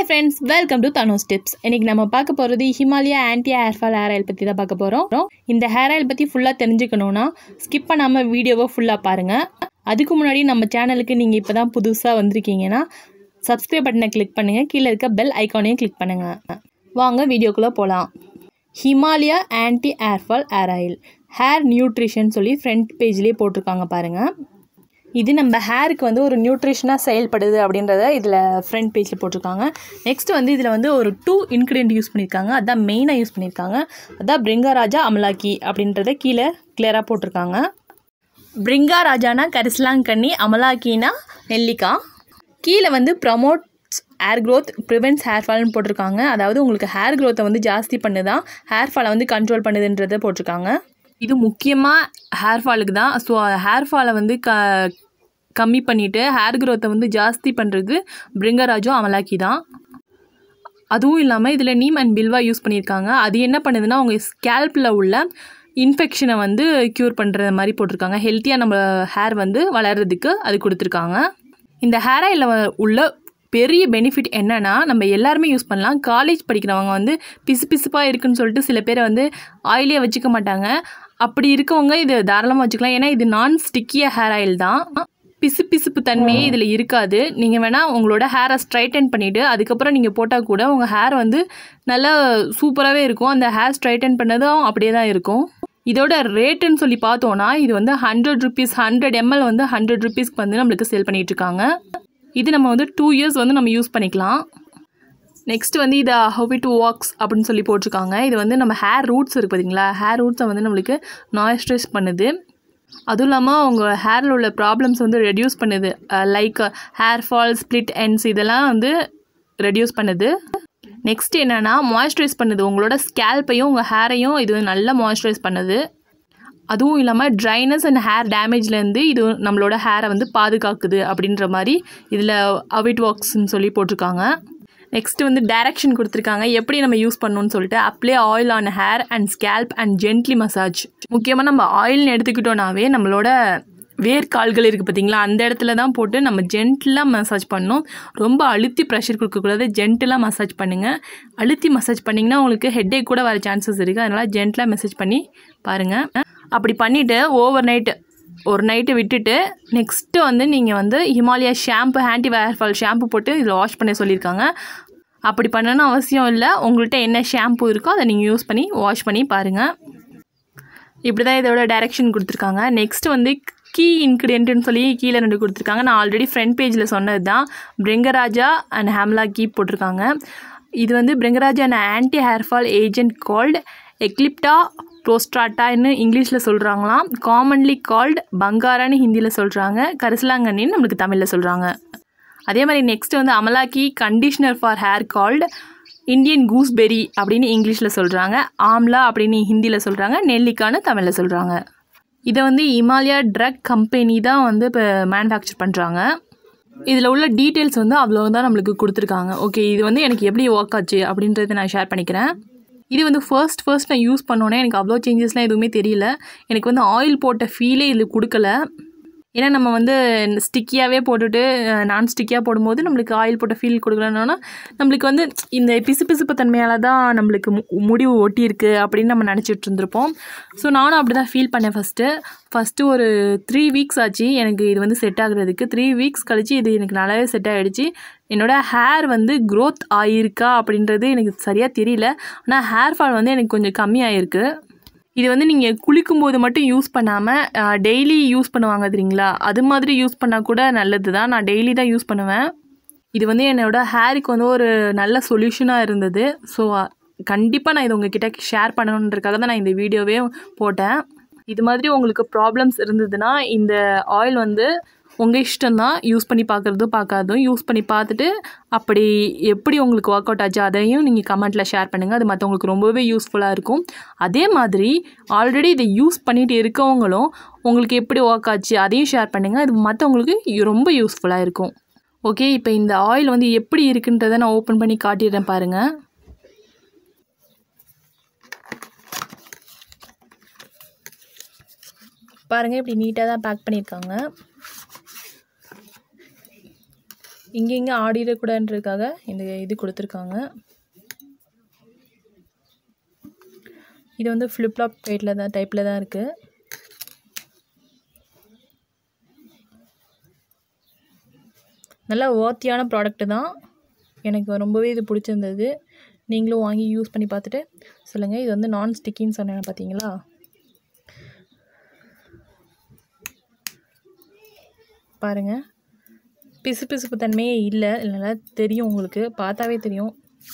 friends welcome to Dhanush tips இன்னைக்கு நம்ம பார்க்க போகிறது Himalaya anti hair fall hair oil பற்றி தான் பார்க்க போகிறோம் இந்த ஹேர் ஆயில் பற்றி ஃபுல்லாக தெரிஞ்சுக்கணுன்னா ஸ்கிப் பண்ணாமல் வீடியோவை ஃபுல்லாக பாருங்கள் அதுக்கு முன்னாடி நம்ம சேனலுக்கு நீங்கள் இப்போ தான் புதுசாக வந்திருக்கீங்கன்னா சப்ஸ்கிரைப் பட்டனை கிளிக் பண்ணுங்கள் கீழே இருக்க பெல் ஐக்கானையும் கிளிக் பண்ணுங்கள் வாங்க வீடியோக்குள்ளே போகலாம் Himalaya anti hair fall hair oil hair nutrition சொல்லி ஃப்ரண்ட் பேஜ்லேயே போட்டிருக்காங்க பாருங்கள் இது நம்ம ஹேருக்கு வந்து ஒரு நியூட்ரிஷனாக செயல்படுது அப்படின்றத இதில் ஃப்ரண்ட் பேஜில் போட்டிருக்காங்க நெக்ஸ்ட் வந்து இதில் வந்து ஒரு டூ இன்க்ரீடியன்ட் யூஸ் பண்ணியிருக்காங்க அதான் மெயினாக யூஸ் பண்ணியிருக்காங்க அதான் பிரிங்காராஜா அமலாக்கி அப்படின்றத கீழே கிளியராக போட்டிருக்காங்க பிரிங்கா ராஜானா கரிசலாங்கண்ணி அமலாக்கினா நெல்லிக்காய் கீழே வந்து promotes hair growth prevents hair ஃபால்னு போட்டிருக்காங்க அதாவது உங்களுக்கு ஹேர் க்ரோத்தை வந்து ஜாஸ்தி பண்ணுதான் ஹேர் ஃபாலை வந்து கண்ட்ரோல் பண்ணுதுன்றதை போட்டிருக்காங்க இது முக்கியமாக ஹேர் ஃபாலுக்கு தான் ஸோ ஹேர் ஃபாலை வந்து க கம்மி பண்ணிவிட்டு ஹேர் க்ரோத்தை வந்து ஜாஸ்தி பண்ணுறது பிரிங்கராஜும் அமலாக்கி தான் அதுவும் இல்லாமல் இதில் நீம் அண்ட் பில்வா யூஸ் பண்ணியிருக்காங்க அது என்ன பண்ணுதுன்னா உங்க ஸ்கேல்பில் உள்ள இன்ஃபெக்ஷனை வந்து க்யூர் பண்ணுற மாதிரி போட்டிருக்காங்க ஹெல்த்தியாக நம்ம ஹேர் வந்து வளர்கிறதுக்கு அது கொடுத்துருக்காங்க இந்த ஹேர் ஆயிலில் உள்ள பெரிய பெனிஃபிட் என்னென்னா நம்ம எல்லாருமே யூஸ் பண்ணலாம் காலேஜ் படிக்கிறவங்க வந்து பிசு பிசுப்பாக இருக்குன்னு சொல்லிட்டு சில பேரை வந்து ஆயிலே வச்சுக்க மாட்டாங்க அப்படி இருக்கவங்க இது தாராளமாக வச்சுக்கலாம் ஏன்னா இது நான் ஸ்டிக்கிய ஹேர் ஆயில் தான் பிசு பிசுப்பு தன்மையே இதில் இருக்காது நீங்கள் வேணால் உங்களோட ஹேரை ஸ்ட்ரைட்டன் பண்ணிவிட்டு அதுக்கப்புறம் நீங்கள் போட்டால் கூட உங்கள் ஹேர் வந்து நல்லா சூப்பராகவே இருக்கும் அந்த ஹேர் ஸ்ட்ரைட்டன் பண்ணதும் அப்படியே தான் இருக்கும் இதோட ரேட்டுன்னு சொல்லி பார்த்தோன்னா இது வந்து ஹண்ட்ரட் ருபீஸ் ஹண்ட்ரட் எம்எல் வந்து ஹண்ட்ரட் ருபீஸ்க்கு வந்து நம்மளுக்கு சேல் பண்ணிகிட்டு இருக்காங்க இது நம்ம வந்து டூ இயர்ஸ் வந்து நம்ம யூஸ் பண்ணிக்கலாம் நெக்ஸ்ட் வந்து இதை ஹவ் இட் ஒர்க்ஸ் அப்படின்னு சொல்லி போட்டிருக்காங்க இது வந்து நம்ம ஹேர் ரூட்ஸ் இருக்குது பார்த்தீங்களா ஹேர் ரூட்ஸை வந்து நம்மளுக்கு நாய்ஸ்ட்ரைஸ் பண்ணுது அதுவும் இல்லாமல் உங்கள் ஹேரில் உள்ள ப்ராப்ளம்ஸ் வந்து ரெடியூஸ் பண்ணுது like hair fall split ends இதெல்லாம் வந்து ரெடியூஸ் பண்ணுது நெக்ஸ்ட் என்னென்னா மாய்ஸ்சரைஸ் பண்ணுது உங்களோட ஸ்கேல்ப்பையும் உங்கள் ஹேரையும் இது வந்து நல்லா மாய்ஸ்சரைஸ் பண்ணுது அதுவும் இல்லாமல் ட்ரைனஸ் அண்ட் ஹேர் டேமேஜ்லேருந்து இது நம்மளோட ஹேரை வந்து பாதுகாக்குது அப்படின்ற மாதிரி இதில் அவிட் ஒர்க்ஸ்ன்னு சொல்லி போட்டிருக்காங்க நெக்ஸ்ட் வந்து டைரக்ஷன் கொடுத்துருக்காங்க எப்படி நம்ம யூஸ் பண்ணணும்னு சொல்லிட்டு apply oil on hair and scalp and gently massage முக்கியமாக நம்ம ஆயில்னு எடுத்துக்கிட்டோன்னாவே நம்மளோட வேர்க்கால்கள் இருக்குது பார்த்தீங்களா அந்த இடத்துல தான் போட்டு நம்ம ஜென்டிலாக மசாஜ் பண்ணணும் ரொம்ப அழுத்தி ப்ரெஷர் கொடுக்கக்கூடாது ஜென்டிலாக மசாஜ் பண்ணுங்கள் அழுத்தி மசாஜ் பண்ணிங்கன்னா உங்களுக்கு ஹெட்டேக் கூட வர சான்சஸ் இருக்குது அதனால் ஜென்டிலாக மெசேஜ் பண்ணி பாருங்கள் அப்படி பண்ணிவிட்டு ஓவர் நைட்டு ஒரு நைட்டு விட்டுட்டு நெக்ஸ்ட்டு வந்து நீங்கள் வந்து Himalaya shampoo anti hair fall shampoo போட்டு இதில் வாஷ் பண்ண சொல்லியிருக்காங்க அப்படி பண்ணணும்னு அவசியம் இல்லை உங்கள்கிட்ட என்ன ஷாம்பு இருக்கோ அதை நீங்கள் யூஸ் பண்ணி வாஷ் பண்ணி பாருங்கள் இப்படி தான் இதோட டைரெக்ஷன் கொடுத்துருக்காங்க நெக்ஸ்ட் வந்து கீ இன்க்ரீடியன்ட்னு சொல்லி கீழே ரெண்டு கொடுத்துருக்காங்க நான் ஆல்ரெடி ஃப்ரண்ட் பேஜில் சொன்னது தான் பிரிங்கராஜா அண்ட் ஹேம்லா கீ போட்டிருக்காங்க இது வந்து Bhringraja and anti hair fall agent called eclipta ப்ரோஸ்ட்ராட்டான்னு இங்கிலீஷில் சொல்கிறாங்களாம் காமன்லி கால்டு பங்காரான்னு ஹிந்தியில் சொல்கிறாங்க கரிசலாங்கண்ணின்னு நம்மளுக்கு தமிழில் சொல்கிறாங்க அதே மாதிரி நெக்ஸ்ட் வந்து amalaki conditioner for hair called Indian gooseberry அப்படின்னு இங்கிலீஷில் சொல்கிறாங்க ஆம்லா அப்படின்னு ஹிந்தியில் சொல்கிறாங்க நெல்லிக்கான்னு தமிழில் சொல்கிறாங்க இதை வந்து இமாலயா ட்ரக் கம்பெனி தான் வந்து இப்போ மேனுஃபேக்சர் பண்ணுறாங்க இதில் உள்ள டீட்டெயில்ஸ் வந்து அவ்வளோ தான் நம்மளுக்கு கொடுத்துருக்காங்க ஓகே இது வந்து எனக்கு எப்படி ஒர்க் ஆச்சு அப்படின்றத நான் ஷேர் பண்ணிக்கிறேன் இது வந்து ஃபர்ஸ்ட் ஃபர்ஸ்ட் நான் யூஸ் பண்ணோன்னே எனக்கு அவ்வளோ சேஞ்சஸ்லாம் எதுவுமே தெரியல எனக்கு வந்து ஆயில் போட்ட ஃபீலே இதில் கொடுக்கல ஏன்னா நம்ம வந்து ஸ்டிக்கியாகவே போட்டுட்டு நான் ஸ்டிக்கியாக போடும்போது நம்மளுக்கு ஆயில் போட்ட ஃபீல் கொடுக்கலன்னா நம்மளுக்கு வந்து இந்த பிசு பிசுப்பு தன்மையால் தான் நம்மளுக்கு முடிவு ஒட்டியிருக்கு அப்படின்னு நம்ம நினச்சிட்டு இருந்திருப்போம் ஸோ நானும் அப்படி தான் ஃபீல் பண்ணேன் ஃபஸ்ட்டு ஃபஸ்ட்டு ஒரு த்ரீ வீக்ஸ் ஆச்சு எனக்கு இது வந்து செட் ஆகுறதுக்கு த்ரீ வீக்ஸ் கழித்து இது எனக்கு நல்லாவே செட் ஆகிடுச்சு என்னோடய ஹேர் வந்து க்ரோத் ஆகியிருக்கா அப்படின்றது எனக்கு சரியாக தெரியல ஆனால் ஹேர் ஃபால் வந்து எனக்கு கொஞ்சம் கம்மியாயிருக்கு இது வந்து நீங்கள் குளிக்கும்போது மட்டும் யூஸ் பண்ணாமல் டெய்லி யூஸ் பண்ணுவாங்க தெரியுங்களா அது மாதிரி யூஸ் பண்ணால் கூட நல்லது தான் நான் டெய்லி தான் யூஸ் பண்ணுவேன் இது வந்து என்னோடய ஹேருக்கு வந்து ஒரு நல்ல சொல்யூஷனாக இருந்தது ஸோ கண்டிப்பாக நான் இது உங்ககிட்ட ஷேர் பண்ணணுன்றதுக்காக தான் நான் இந்த வீடியோவே போட்டேன் இது மாதிரி உங்களுக்கு ப்ராப்ளம்ஸ் இருந்ததுன்னா இந்த ஆயில் வந்து உங்கள் இஷ்டம்தான் யூஸ் பண்ணி பார்க்குறதும் பார்க்காதும் யூஸ் பண்ணி பார்த்துட்டு அப்படி எப்படி உங்களுக்கு ஒர்க் அவுட் ஆச்சு அதையும் நீங்கள் கமெண்ட்டில் ஷேர் பண்ணுங்கள் அது மற்றவங்களுக்கு ரொம்பவே யூஸ்ஃபுல்லாக இருக்கும் அதே மாதிரி ஆல்ரெடி இதை யூஸ் பண்ணிட்டு இருக்கவங்களும் உங்களுக்கு எப்படி ஒர்க் ஆச்சு அதையும் ஷேர் பண்ணுங்கள் அது மற்றவங்களுக்கு ரொம்ப யூஸ்ஃபுல்லாக இருக்கும் ஓகே இப்போ இந்த ஆயில் வந்து எப்படி இருக்குன்றதை நான் ஓப்பன் பண்ணி காட்டிடுறேன் பாருங்கள் பாருங்கள் இப்படி நீட்டாக தான் பேக் பண்ணியிருக்காங்க இங்கே இங்கே ஆடிடக்கூடாதுன்றதுக்காக இந்த இது கொடுத்துருக்காங்க இது வந்து ஃப்ளிப்லாப் டைட்டில் தான் டைப்பில் தான் இருக்குது நல்லா ஓர்த்தியான ப்ராடக்ட்டு தான் எனக்கு ரொம்பவே இது பிடிச்சிருந்தது நீங்களும் வாங்கி யூஸ் பண்ணி பார்த்துட்டு சொல்லுங்கள் இது வந்து நான் ஸ்டிக்கின்னு சொன்னேன் பார்த்தீங்களா பாருங்கள் பிசு பிசுப்பு தன்மையே இல்லை இல்லைனா தெரியும் உங்களுக்கு பார்த்தாவே தெரியும்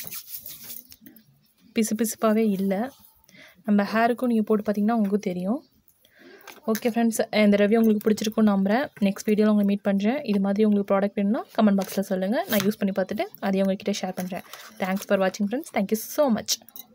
பிசு பிசுப்பாகவே இல்லை நம்ம ஹேருக்கும் நீங்கள் போட்டு பார்த்தீங்கன்னா உங்களுக்கும் தெரியும் ஓகே ஃப்ரெண்ட்ஸ் இந்த ரிவ்யூ உங்களுக்கு பிடிச்சிருக்கும்னு நம்புகிறேன் நெக்ஸ்ட் வீடியோவில் உங்களை மீட் பண்ணுறேன் இது மாதிரி உங்களுக்கு ப்ராடக்ட் வேணும்னா கமெண்ட் பாக்ஸில் சொல்லுங்கள் நான் யூஸ் பண்ணி பார்த்துட்டு அதையும் உங்ககிட்ட ஷேர் பண்ணுறேன் தேங்க்ஸ் ஃபார் வாட்சிங் ஃப்ரெண்ட்ஸ் தேங்க்யூ ஸோ மச்